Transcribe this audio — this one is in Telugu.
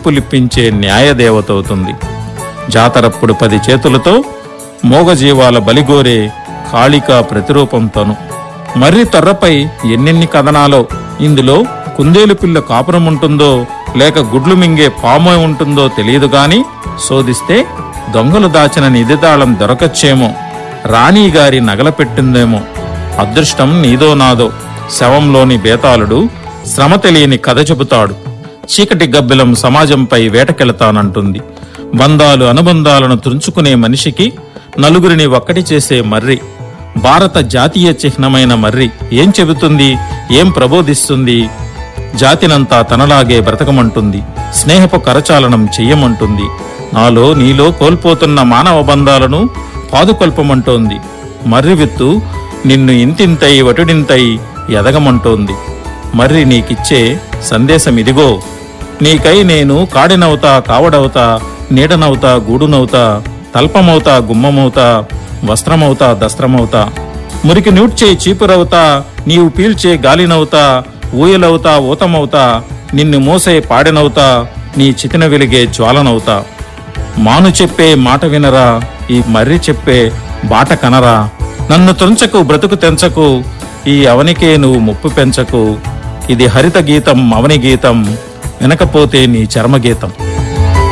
తీర్పులిప్పించే న్యాయదేవత అవుతుంది జాతరప్పుడు పది చేతులతో మోగజీవాల బలిగోరే కాళికా ప్రతిరూపం తను మర్రి తర్రపై ఎన్నెన్ని కథనాలో ఇందులో కుందేలు పిల్ల కాపురం ఉంటుందో లేక గుడ్లు మింగే పాము ఉంటుందో తెలియదు గాని శోధిస్తే దొంగలు దాచిన నిధితాళం దొరకచ్చేమో రాణి గారి నగల పెట్టిందేమో అదృష్టం నీదో నాదో శవంలోని బేతాళుడు శ్రమ తెలియని కథ చెబుతాడు చీకటి గబ్బిలం సమాజంపై వేటకెళతానంటుంది బంధాలు అనుబంధాలను తుంచుకునే మనిషికి నలుగురిని ఒక్కటి చేసే మర్రి భారత జాతీయ చిహ్నమైన మర్రి ఏం చెబుతుంది ఏం ప్రబోధిస్తుంది జాతినంతా తనలాగే బ్రతకమంటుంది స్నేహపు కరచాలనం చెయ్యమంటుంది నాలో నీలో కోల్పోతున్న మానవ బంధాలను పాదుకొల్పమంటోంది మర్రి విత్తు నిన్ను ఇంతింతై వటుడింతై ఎదగమంటోంది మర్రి నీకిచ్చే సందేశం ఇదిగో నీకై నేను కాడినవుతా కావడవుతా నీడనవుతా గూడునవుతా తల్పమవుతా గుమ్మమవుతా వస్త్రమవుతా దస్త్రమవుతా మురికి నూడ్చే చీపురవుతా నీవు పీల్చే గాలినవుతా ఊయలవుతా ఊతమవుతా నిన్ను మోసే పాడెనవుతా నీ చితిన వెలిగే జ్వాలనవుతా మాను చెప్పే మాట వినరా ఈ మర్రి చెప్పే బాట కనరా నన్ను తుంచకు బ్రతుకు తెంచకు ఈ అవనికే నువ్వు ముప్పు పెంచకు ఇది హరిత గీతం అవని గీతం వినకపోతే నీ చర్మ గీతం